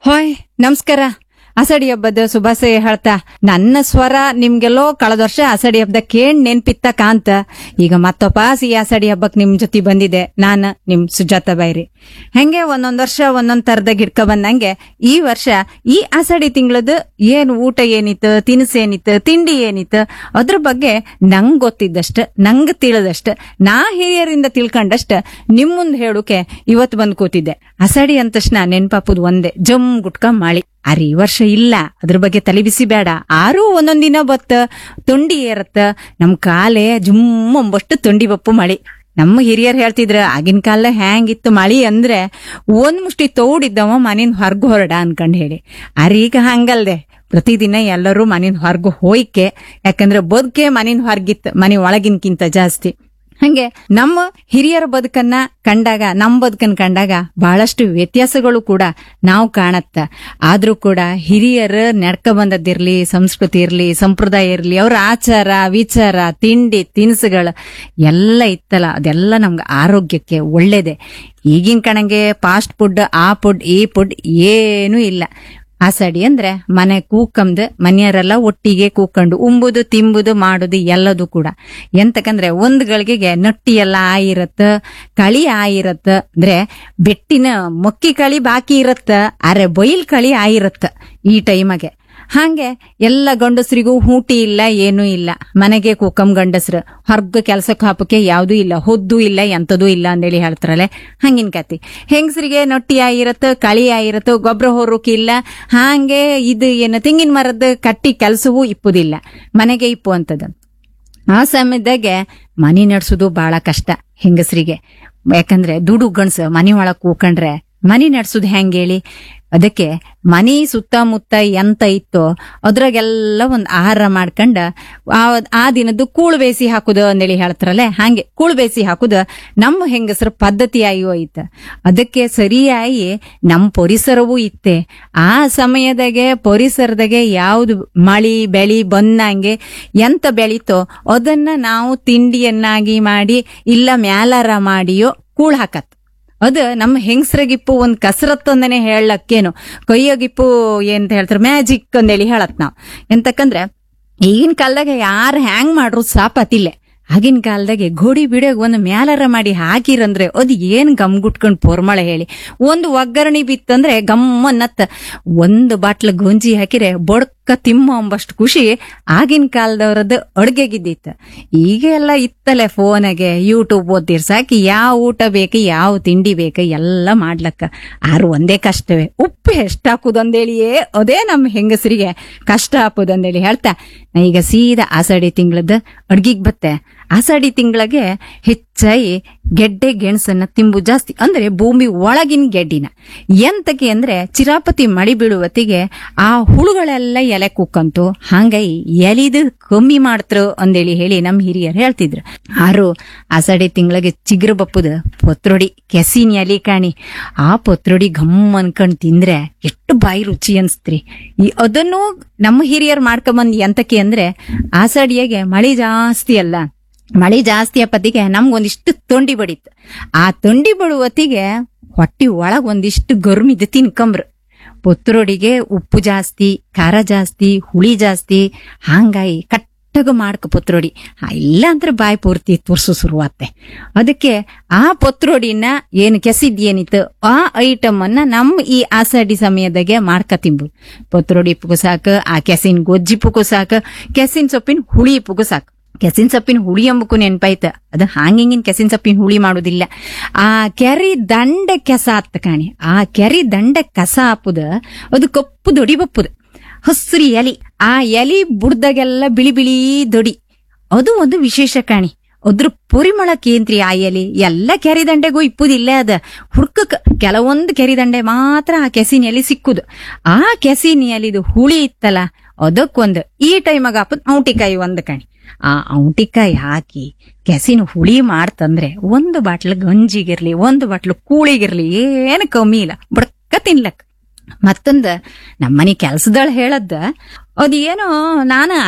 ಹೋಯ್ ನಮಸ್ಕಾರ ಅಸಡಿ ಹಬ್ಬದ ಶುಭಾಶಯ ಹೇಳ್ತಾ ನನ್ನ ಸ್ವರ ನಿಮ್ಗೆಲ್ಲೋ ಕಳೆದ ವರ್ಷ ಅಸಡಿ ಹಬ್ಬದ ಕೇಳ್ ನೆನ್ಪಿತ್ತ ಕಾಂತ ಈಗ ಮತ್ತೊಬ್ಬ ಈ ಅಸಡಿ ಹಬ್ಬಕ್ ನಿಮ್ ಜೊತೆ ಬಂದಿದೆ ನಾನ ನಿಮ್ ಸುಜಾತ ಬೈರಿ ಹೆಂಗೆ ಒಂದೊಂದ್ ವರ್ಷ ಒಂದೊಂದ್ ತರದಾಗ ಹಿಡ್ಕ ಬಂದಂಗೆ ಈ ವರ್ಷ ಈ ಅಸಡಿ ತಿಂಗಳದ ಏನ್ ಊಟ ಏನಿತ್ತು ತಿನಿಸು ಏನಿತ್ತು ತಿಂಡಿ ಏನಿತ್ತು ಅದ್ರ ಬಗ್ಗೆ ನಂಗ್ ಗೊತ್ತಿದ್ದಷ್ಟ ನಂಗ್ ತಿಳಿದಷ್ಟ ನಾ ಹಿರಿಯರಿಂದ ತಿಳ್ಕೊಂಡಷ್ಟ ನಿಮ್ ಮುಂದ್ ಹೇಳುಕೆ ಇವತ್ ಬಂದ್ ಕೂತಿದ್ದೆ ಅಸಡಿ ಅಂದ ತಕ್ಷಣ ನೆನ್ಪಾಪುದ್ ಒಂದೇ ಜಮ್ ಗುಟ್ಕ ಮಾಳಿ ಅರೆ ಈ ವರ್ಷ ಇಲ್ಲ ಅದ್ರ ಬಗ್ಗೆ ತಲೆ ಬಿಸಿ ಬೇಡ ಆರೂ ಒಂದೊಂದ್ ದಿನ ಬತ್ತ ತೊಂಡಿ ಏರತ್ತ ನಮ್ ಕಾಲೇ ಜುಮ್ ಅಂಬಷ್ಟು ತೊಂಡಿ ಬಪ್ಪು ಮಳಿ ನಮ್ಮ ಹಿರಿಯರ್ ಹೇಳ್ತಿದ್ರ ಆಗಿನ ಕಾಲ ಹ್ಯಾಂಗಿತ್ತು ಮಳಿ ಅಂದ್ರೆ ಒಂದ್ ಮುಷ್ಟಿ ತೌಡಿದ್ದವ ಮನಿನ್ ಹೊರ್ಗ ಹೊರಡ ಅನ್ಕಂಡ್ ಹೇಳಿ ಅರೆ ಈಗ ಹಂಗಲ್ದೆ ಪ್ರತಿದಿನ ಎಲ್ಲರೂ ಮನಿನ್ ಹೊರ್ಗ ಹೋಯ್ಕೆ ಯಾಕಂದ್ರೆ ಬದುಕೆ ಮನಿನ್ ಹೊರ್ಗಿತ್ತು ಮನೆ ಒಳಗಿನ್ಕಿಂತ ಜಾಸ್ತಿ ಹಂಗೆ ನಮ್ಮ ಹಿರಿಯರ ಬದುಕನ್ನ ಕಂಡಾಗ ನಮ್ಮ ಬದುಕನ್ನ ಕಂಡಾಗ ಬಹಳಷ್ಟು ವ್ಯತ್ಯಾಸಗಳು ಕೂಡ ನಾವು ಕಾಣತ್ತ ಆದ್ರೂ ಕೂಡ ಹಿರಿಯರ ನಡ್ಕ ಬಂದದ್ದಿರ್ಲಿ ಸಂಸ್ಕೃತಿ ಇರ್ಲಿ ಸಂಪ್ರದಾಯ ಇರ್ಲಿ ಅವ್ರ ಆಚಾರ ವಿಚಾರ ತಿಂಡಿ ತಿನಿಸುಗಳು ಎಲ್ಲ ಇತ್ತಲ್ಲ ಅದೆಲ್ಲ ನಮ್ಗೆ ಆರೋಗ್ಯಕ್ಕೆ ಒಳ್ಳೇದೆ ಈಗಿನ ಕಣಂಗೆ ಫಾಸ್ಟ್ ಫುಡ್ ಆ ಫುಡ್ ಈ ಫುಡ್ ಏನೂ ಇಲ್ಲ ಆಸಡಿ ಅಂದ್ರೆ ಮನೆ ಕೂಕಂದು ಮನೆಯವರೆಲ್ಲ ಒಟ್ಟಿಗೆ ಕೂಕೊಂಡು ಉಂಬುದು ತಿಂಬುದು ಮಾಡುದು ಎಲ್ಲದು ಕೂಡ ಎಂತಕಂದ್ರೆ ಒಂದ್ ಗಳಿಗೆಗೆ ನಟ್ಟಿ ಎಲ್ಲ ಆಯಿರತ್ತ ಕಳಿ ಆಯಿರತ್ತ ಅಂದ್ರೆ ಬೆಟ್ಟಿನ ಮೊಕ್ಕಿ ಕಳಿ ಬಾಕಿ ಇರತ್ತ ಅರೆ ಬೈಲ್ ಕಳಿ ಆಯಿರತ್ತ ಈ ಟೈಮಗೆ ಹಾಗೆ ಎಲ್ಲ ಗಂಡಸರಿಗೂ ಹೂಟಿ ಇಲ್ಲ ಏನೂ ಇಲ್ಲ ಮನೆಗೆ ಕೂಕಂ ಗಂಡಸ್ರು ಹೊರ್ಗ ಕೆಲ್ಸಕ್ಕೆ ಹಾಪಕ್ಕೆ ಯಾವ್ದೂ ಇಲ್ಲ ಹೊದ್ದು ಇಲ್ಲ ಎಂತದೂ ಇಲ್ಲ ಅಂದೇಳಿ ಹೇಳ್ತಾರಲ್ಲ ಹಂಗಿನ ಕತಿ ಹೆಂಗಸರಿಗೆ ನೊಟ್ಟಿ ಆಗಿರತ್ತ ಕಳಿ ಆಗಿರತ್ತ ಗೊಬ್ಬರ ಹೊರಕ್ಕೆ ಇಲ್ಲ ಹಾಗೆ ಇದು ಏನು ತೆಂಗಿನ ಮರದ ಕಟ್ಟಿ ಕೆಲಸವೂ ಇಪ್ಪುದಿಲ್ಲ ಮನೆಗೆ ಇಪ್ಪು ಅಂತದ ಆ ಸಮಯದಾಗೆ ಮನಿ ನಡ್ಸೋದು ಬಹಳ ಕಷ್ಟ ಹೆಂಗಸರಿಗೆ ಯಾಕಂದ್ರೆ ದುಡು ಗಣಸ ಮನಿ ಒಳಗ್ ಕೂಕೊಂಡ್ರೆ ಮನಿ ನಡ್ಸೋದು ಹೆಂಗೇಳಿ ಅದಕ್ಕೆ ಮನಿ ಸುತ್ತಮುತ್ತ ಎಂತ ಇತ್ತೋ ಅದ್ರಾಗೆಲ್ಲ ಒಂದ್ ಆಹಾರ ಮಾಡ್ಕೊಂಡ ಆ ಆ ದಿನದ್ದು ಕೂಳು ಬೇಸಿ ಹಾಕುದು ಅಂದೇಳಿ ಹೇಳ್ತಾರಲ್ಲ ಹಾಗೆ ಕೂಳು ಬೇಸಿ ಹಾಕುದು ನಮ್ಮ ಹೆಂಗಸರ ಪದ್ಧತಿಯಾಗಿ ಹೋಯ್ತ ಅದಕ್ಕೆ ಸರಿಯಾಗಿ ನಮ್ಮ ಪರಿಸರವೂ ಇತ್ತೆ ಆ ಸಮಯದಾಗೆ ಪರಿಸರದಾಗೆ ಯಾವ್ದು ಮಳಿ ಬೆಳಿ ಬಂದಂಗೆ ಎಂತ ಬೆಳೀತೋ ಅದನ್ನ ನಾವು ತಿಂಡಿಯನ್ನಾಗಿ ಮಾಡಿ ಇಲ್ಲ ಮ್ಯಾಲಾರ ಮಾಡಿಯೋ ಕೂಳ್ ಹಾಕತ್ ಅದು ನಮ್ಮ ಹೆಂಗಸ್ರಗಿಪ್ಪು ಒಂದ್ ಕಸರತ್ತು ಅಂದನೆ ಹೇಳಕ್ಕೇನು ಕೈಯಗಿಪ್ಪು ಏನಂತ ಹೇಳ್ತಾರೆ ಮ್ಯಾಜಿಕ್ ಅಂದೇಳಿ ಹೇಳತ್ ನಾವ್ ಎಂತಕಂದ್ರೆ ಈಗಿನ ಕಾಲದಾಗ ಯಾರು ಹ್ಯಾಂಗ್ ಮಾಡ್ರು ಸಾಪತಿಲ್ಲೆ ಆಗಿನ ಕಾಲದಾಗೆ ಗೋಡಿ ಬಿಡೋಗ್ ಒಂದು ಮ್ಯಾಲರ ಮಾಡಿ ಹಾಕಿರಂದ್ರೆ ಅದು ಏನ್ ಗಮ್ಗುಟ್ಕೊಂಡ್ ಪೊರ್ಮಳ ಹೇಳಿ ಒಂದು ಒಗ್ಗರಣೆ ಬಿತ್ತಂದ್ರೆ ಗಮ್ಮನ್ನತ್ತ ಒಂದು ಬಾಟ್ಲ ಗೊಂಜಿ ಹಾಕಿರೆ ಬೊಡ್ಕ ತಿಮ್ಮ ಅಂಬಷ್ಟು ಖುಷಿ ಆಗಿನ ಕಾಲದವ್ರದ್ದು ಅಡ್ಗೆಗಿದ್ದಿತ್ತು ಈಗ ಎಲ್ಲ ಇತ್ತಲೆ ಫೋನಾಗೆ ಯೂಟ್ಯೂಬ್ ಓದ್ತಿರ್ ಸಾಕಿ ಯಾವ ಊಟ ಬೇಕು ಯಾವ ತಿಂಡಿ ಬೇಕು ಎಲ್ಲ ಮಾಡ್ಲಕ್ಕ ಆರು ಒಂದೇ ಕಷ್ಟವೇ ಉಪ್ಪು ಎಷ್ಟು ಹಾಕುದಂದೇಳಿಯೇ ಅದೇ ನಮ್ಮ ಹೆಂಗಸರಿಗೆ ಕಷ್ಟ ಹಾಕುದಂದೇಳಿ ಹೇಳ್ತಾ ನಾ ಈಗ ಸೀದಾ ಆಷಾಢಿ ತಿಂಗಳದ ಅಡ್ಗಿಗ್ ಬತ್ತೆ ಆಷಾಢಿ ತಿಂಗಳಿಗೆ ಹೆಚ್ಚಾಗಿ ಗೆಡ್ಡೆ ಗೆಣಸನ್ನ ತಿಂಬು ಜಾಸ್ತಿ ಅಂದ್ರೆ ಭೂಮಿ ಒಳಗಿನ ಗೆಡ್ಡಿನ ಎಂತಕ್ಕೆ ಅಂದ್ರೆ ಚಿರಾಪತಿ ಮಳಿ ಬೀಳುವತ್ತಿಗೆ ಆ ಹುಳುಗಳೆಲ್ಲ ಎಲೆ ಕುಕ್ಕಂತು ಹಂಗಾಗಿ ಎಲಿದು ಕಮ್ಮಿ ಮಾಡ್ತರು ಅಂದೇಳಿ ಹೇಳಿ ನಮ್ ಹಿರಿಯರು ಹೇಳ್ತಿದ್ರು ಆರು ಆಷಾಢಿ ತಿಂಗಳಿಗೆ ಚಿಗುರು ಬಪ್ಪುದ ಪತ್ರೊಡಿ ಕೆಸಿನ ಎಲಿ ಕಾಣಿ ಆ ಪತ್ರೊಡಿ ಘಮ್ ಅನ್ಕೊಂಡ್ ತಿಂದ್ರೆ ಎಷ್ಟು ಬಾಯಿ ರುಚಿ ಅನ್ಸ್ತ್ರಿ ಈ ಅದನ್ನು ನಮ್ಮ ಹಿರಿಯರು ಮಾಡ್ಕೊಂಬಂದ್ ಎಂತಕ್ಕೆ ಅಂದ್ರೆ ಆಷಾಢಿಯಾಗೆ ಮಳಿ ಜಾಸ್ತಿ ಅಲ್ಲ ಮಳಿ ಜಾಸ್ತಿ ಅಪ್ಪತ್ತಿಗೆ ನಮ್ಗೊಂದಿಷ್ಟು ತೊಂಡಿ ಬಡಿತ್ತು ಆ ತೊಂಡಿ ಬಡುವತ್ತಿಗೆ ಹೊಟ್ಟಿ ಒಳಗ್ ಒಂದಿಷ್ಟು ಗರ್ಮಿದ್ ತಿನ್ಕಂಬ್ರು ಪೊತ್ರೊಡಿಗೆ ಉಪ್ಪು ಜಾಸ್ತಿ ಖಾರ ಜಾಸ್ತಿ ಹುಳಿ ಜಾಸ್ತಿ ಹಾಂಗಾಗಿ ಕಟ್ಟಗ ಮಾಡ್ಕ ಪೊತ್ರೊಡಿ ಆ, ಇಲ್ಲ ಅಂದ್ರೆ ಬಾಯಿ ಪೂರ್ತಿ ತುರ್ಸು ಶುರುವಾತ್ತೆ ಅದಕ್ಕೆ ಆ ಪೊತ್ರೊಡಿನ ಏನು ಕೆಸಿದ್ ಏನಿತ್ತು ಆ ಐಟಮ್ ಅನ್ನ ನಮ್ಮ ಈ ಆಷಾಢಿ ಸಮಯದಾಗೆ ಮಾಡ್ಕ ತಿಂಬು ಪೊತ್ರೊಡಿ ಪುಗು ಸಾಕು ಆ ಕೆಸಿನ ಗೊಜ್ಜಿ ಪುಗು ಸಾಕು ಕೆಸಿನ ಸೊಪ್ಪಿನ ಹುಳಿ ಪುಗು ಸಾಕು ಕೆಸಿನ ಸೊಪ್ಪಿನ ಹುಳಿ ಎಂಬಕ್ಕೂ ನೆನ್ಪಾಯ್ತ ಅದು ಹಾಂಗಿಂಗಿನ ಕೆಸಿನ ಸೊಪ್ಪಿನ ಹುಳಿ ಮಾಡುದಿಲ್ಲ ಆ ಕೆರಿ ದಂಡೆ ಕೆಸ ಆತ್ತ ಕಾಣಿ ಆ ಕೆರಿ ದಂಡೆ ಕಸ ಹಾಪುದ ಅದು ಕಪ್ಪು ದೊಡಿ ಬಪ್ಪುದ ಹಸ್ರಿ ಎಲಿ ಆ ಎಲಿ ಬುಡ್ದಾಗೆಲ್ಲ ಬಿಳಿ ಬಿಳಿ ದೊಡಿ ಅದು ಒಂದು ವಿಶೇಷ ಕಾಣಿ ಅದ್ರ ಪರಿಮಳ ಕೇಂದ್ರಿ ಆ ಎಲಿ ಎಲ್ಲ ಕೆರಿ ದಂಡೆಗೂ ಇಪ್ಪುದಿಲ್ಲ ಅದ ಹುಡ್ಕಕ್ ಕೆಲವೊಂದು ಕೆರಿ ದಂಡೆ ಮಾತ್ರ ಆ ಕೆಸಿನ ಎಲಿ ಸಿಕ್ಕುದು ಆ ಕೆಸಿನ ಎಲಿದು ಹುಳಿ ಇತ್ತಲ್ಲ ಅದಕ್ಕೊಂದು ಈ ಟೈಮಾಗ ಹಾಪದ್ ಔಟಿಕಾಯಿ ಒಂದು ಕಣಿ ಆ ಔಟಿಕಾಯಿ ಹಾಕಿ ಕೆಸಿನ ಹುಳಿ ಮಾಡ್ತಂದ್ರೆ ಒಂದು ಬಾಟ್ಲ್ ಗಂಜಿಗಿರ್ಲಿ ಒಂದು ಬಾಟ್ಲ್ ಕೂಳಿಗಿರ್ಲಿ ಏನು ಕಮ್ಮಿ ಇಲ್ಲ ಬಡ್ಕ ತಿನ್ಲಕ್ ಮತ್ತೊಂದ ನಮ್ಮನೆ ಕೆಲ್ಸದಳ ಹೇಳದ್ದ ಅದೇನೋ ನಾನ